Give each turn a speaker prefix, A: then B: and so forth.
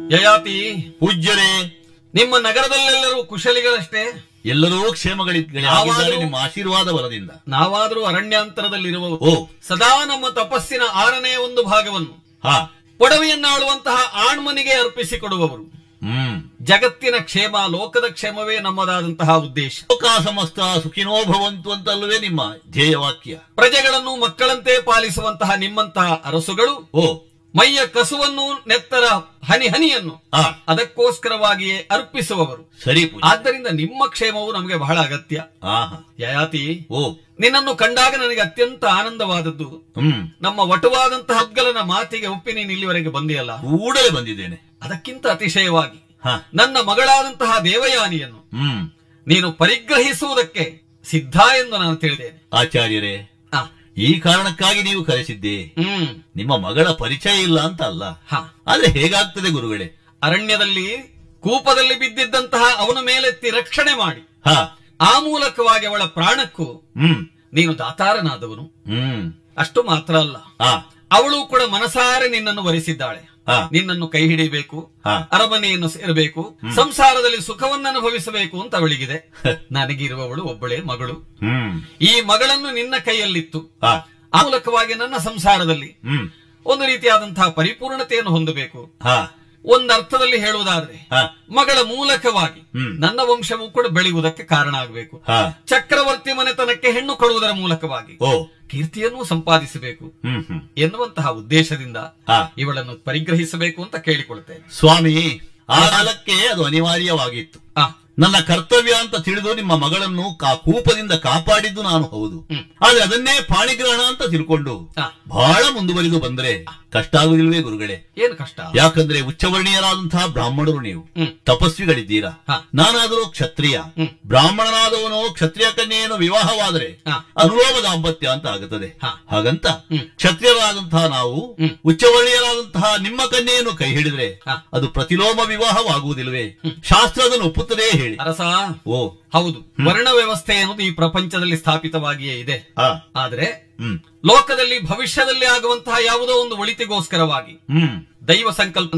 A: ಯಯಾತಿ
B: ಪೂಜ್ಯರೇ
A: ನಿಮ್ಮ ನಗರದಲ್ಲೆಲ್ಲರೂ ಕುಶಲಿಗಳಷ್ಟೇ
B: ಎಲ್ಲರೂ ಕ್ಷೇಮಗಳಿದ್ದಾರೆ
A: ಯಾವಾಗಲೂ-
B: ನಿಮ್ಮ ಆಶೀರ್ವಾದ ಬಲದಿಂದ
A: ನಾವಾದರೂ ಅರಣ್ಯಾಂತರದಲ್ಲಿರುವವರು
B: ಓ
A: ಸದಾ ನಮ್ಮ ತಪಸ್ಸಿನ ಆರನೆಯ ಒಂದು ಭಾಗವನ್ನು
B: ಹಾ
A: ಒಡವೆಯನ್ನಾಳುವಂತಹ ಆಣ್ಮನಿಗೆ ಅರ್ಪಿಸಿಕೊಡುವವರು
B: ಹ್ಮ್
A: ಜಗತ್ತಿನ ಕ್ಷೇಮ ಲೋಕದ ಕ್ಷೇಮವೇ ನಮ್ಮದಾದಂತಹ ಉದ್ದೇಶ
B: ಲೋಕ ಸಮಸ್ತ ಸುಖಿನೋ ಭವಂತು ಅಂತಲ್ವೇ ನಿಮ್ಮ ಧ್ಯೇಯವಾಕ್ಯ
A: ಪ್ರಜೆಗಳನ್ನು ಮಕ್ಕಳಂತೆ ಪಾಲಿಸುವಂತಹ ನಿಮ್ಮಂತಹ ಅರಸುಗಳು
B: ಓ
A: ಮೈಯ ಕಸುವನ್ನು ನೆತ್ತರ ಹನಿ ಹನಿಯನ್ನು
B: ಆ
A: ಅದಕ್ಕೋಸ್ಕರವಾಗಿಯೇ ಅರ್ಪಿಸುವವರು
B: ಸರಿ ಪೂಜ್ಯ
A: ಆದ್ದರಿಂದ ನಿಮ್ಮ ಕ್ಷೇಮವು ನಮಗೆ ಬಹಳ ಅಗತ್ಯ
B: ಆಹಾ
A: ಯಯಾತಿ
B: ಓ
A: ನಿನ್ನನ್ನು ಕಂಡಾಗ ನನಗೆ ಅತ್ಯಂತ ಆನಂದವಾದದ್ದು
B: ಹ್ಮ್
A: ನಮ್ಮ ವಟುವಾದಂತಹ ಹಗ್ಗಲನ ಮಾತಿಗೆ ಒಪ್ಪಿ ನೀನು ಇಲ್ಲಿವರೆಗೆ ಬಂದಿಯಲ್ಲ
B: ಕೂಡಲೇ ಬಂದಿದ್ದೇನೆ
A: ಅದಕ್ಕಿಂತ ಅತಿಶಯವಾಗಿ
B: ಹ
A: ನನ್ನ ಮಗಳಾದಂತಹ ದೇವಯಾನಿಯನ್ನು
B: ಹ್ಮ್
A: ನೀನು ಪರಿಗ್ರಹಿಸುವುದಕ್ಕೆ ಸಿದ್ಧ ಎಂದು ನಾನು ತಿಳಿದೇನೆ
B: ಆಚಾರ್ಯರೇ
A: ಆ,
B: ಈ ಕಾರಣಕ್ಕಾಗಿ ನೀವು ಕರೆಸಿದ್ದೆ
A: ಹ್ಮ್
B: ನಿಮ್ಮ ಮಗಳ ಪರಿಚಯ ಇಲ್ಲ ಅಂತ ಅಲ್ಲ
A: ಹ
B: ಆದ್ರೆ ಹೇಗಾಗ್ತದೆ ಗುರುಗಳೇ
A: ಅರಣ್ಯದಲ್ಲಿ ಕೂಪದಲ್ಲಿ ಬಿದ್ದಿದ್ದಂತಹ ಅವನ ಮೇಲೆತ್ತಿ ರಕ್ಷಣೆ ಮಾಡಿ
B: ಹ
A: ಆ ಮೂಲಕವಾಗಿ ಅವಳ ಪ್ರಾಣಕ್ಕೂ
B: ಹ್ಮ್
A: ನೀನು ದಾತಾರನಾದವನು
B: ಹ್ಮ್
A: ಅಷ್ಟು ಮಾತ್ರ ಅಲ್ಲ
B: ಆ
A: ಅವಳು ಕೂಡ ಮನಸಾರೆ ನಿನ್ನನ್ನು ವರಿಸಿದ್ದಾಳೆ
B: ಆ
A: ನಿನ್ನನ್ನು ಕೈ ಹಿಡಿಬೇಕು
B: ಹಾ.
A: ಅರಮನೆಯನ್ನು ಸೇರಬೇಕು ಸಂಸಾರದಲ್ಲಿ ಸುಖವನ್ನು ಅನುಭವಿಸಬೇಕು ಅಂತ ಅವಳಿಗಿದೆ ನನಗಿರುವವಳು ಒಬ್ಬಳೇ ಮಗಳು
B: ಹ್ಮ್
A: ಈ ಮಗಳನ್ನು ನಿನ್ನ ಕೈಯಲ್ಲಿತ್ತು
B: ಆ
A: ಆ ಮೂಲಕವಾಗಿ ನನ್ನ ಸಂಸಾರದಲ್ಲಿ
B: ಹ್ಮ್
A: ಒಂದು ರೀತಿಯಾದಂತಹ ಪರಿಪೂರ್ಣತೆಯನ್ನು ಹೊಂದಬೇಕು
B: ಹ
A: ಒಂದು ಅರ್ಥದಲ್ಲಿ ಹೇಳುವುದಾದ್ರೆ
B: ಹ
A: ಮಗಳ ಮೂಲಕವಾಗಿ
B: ಹ್ಮ್.
A: ನನ್ನ ವಂಶವು ಕೂಡ ಬೆಳೆಯುವುದಕ್ಕೆ ಕಾರಣ ಆಗಬೇಕು
B: ಹ
A: ಚಕ್ರವರ್ತಿ ಮನೆತನಕ್ಕೆ ಹೆಣ್ಣು ಕೊಡುವುದರ ಮೂಲಕವಾಗಿ
B: ಓ
A: ಕೀರ್ತಿಯನ್ನು ಸಂಪಾದಿಸಬೇಕು
B: ಹ್ಮ್ ಹ್ಮ್
A: ಎನ್ನುವಂತಹ ಉದ್ದೇಶದಿಂದ
B: ಹ
A: ಇವಳನ್ನು ಪರಿಗ್ರಹಿಸಬೇಕು ಅಂತ ಕೇಳಿಕೊಳ್ತೇನೆ
B: ಸ್ವಾಮಿ ಆ ಕಾಲಕ್ಕೆ ಅದು ಅನಿವಾರ್ಯವಾಗಿತ್ತು
A: ಆ,
B: ನನ್ನ ಕರ್ತವ್ಯ ಅಂತ ತಿಳಿದು ನಿಮ್ಮ ಮಗಳನ್ನು ಕಾ ಕೂಪದಿಂದ ಕಾಪಾಡಿದ್ದು ನಾನು ಹೌದು
A: ಹ್ಮ್.
B: ಆದ್ರೆ ಅದನ್ನೇ ಪಾಣಿಗ್ರಹಣ ಅಂತ ತಿಳ್ಕೊಂಡು
A: ಆ,
B: ಬಹಳ ಮುಂದುವರಿದು ಬಂದ್ರೆ ಕಷ್ಟ ಆಗುದಿಲ್ವೇ ಗುರುಗಳೇ
A: ಏನು ಕಷ್ಟ
B: ಯಾಕಂದ್ರೆ ಉಚ್ಚವರ್ಣೀಯರಾದಂತಹ ಬ್ರಾಹ್ಮಣರು ನೀವು
A: ಹ್ಮ್.
B: ತಪಸ್ವಿಗಳಿದ್ದೀರಾ
A: ಹ.
B: ನಾನಾದರೂ ಕ್ಷತ್ರಿಯ
A: ಹ್ಮ್.
B: ಬ್ರಾಹ್ಮಣನಾದವನು ಕ್ಷತ್ರಿಯ ಕನ್ಯೆಯನ್ನು ವಿವಾಹವಾದರೆ
A: ಹ.
B: ಅನುಲೋಮ ದಾಂಪತ್ಯ ಅಂತ ಆಗುತ್ತದೆ
A: ಹ.
B: ಹಾಗಂತ
A: ಹ್ಮ್.
B: ಕ್ಷತ್ರಿಯರಾದಂತಹ ನಾವು
A: ಹ್ಮ್.
B: ಉಚ್ಚವರ್ಣೀಯರಾದಂತಹ ನಿಮ್ಮ ಕನ್ಯೆಯನ್ನು ಕೈ ಹಿಡಿದ್ರೆ
A: ಹ.
B: ಅದು ಪ್ರತಿಲೋಮ ವಿವಾಹವಾಗುವುದಿಲ್ವೇ ಶಾಸ್ತ್ರ ಅದನ್ನು ಒಪ್ಪುತ್ತದೆ ಹೇಳಿ
A: ಅರಸ
B: ಓ
A: ಹೌದು ವರ್ಣ ವ್ಯವಸ್ಥೆ ಎನ್ನುವುದು ಈ ಪ್ರಪಂಚದಲ್ಲಿ ಸ್ಥಾಪಿತವಾಗಿಯೇ ಇದೆ
B: ಆ
A: ಆದ್ರೆ
B: ಹ್ಮ್
A: ಲೋಕದಲ್ಲಿ ಭವಿಷ್ಯದಲ್ಲಿ ಆಗುವಂತಹ ಯಾವುದೋ ಒಂದು ಒಳಿತಿಗೋಸ್ಕರವಾಗಿ
B: ಹ್ಮ್
A: ದೈವ ಸಂಕಲ್ಪ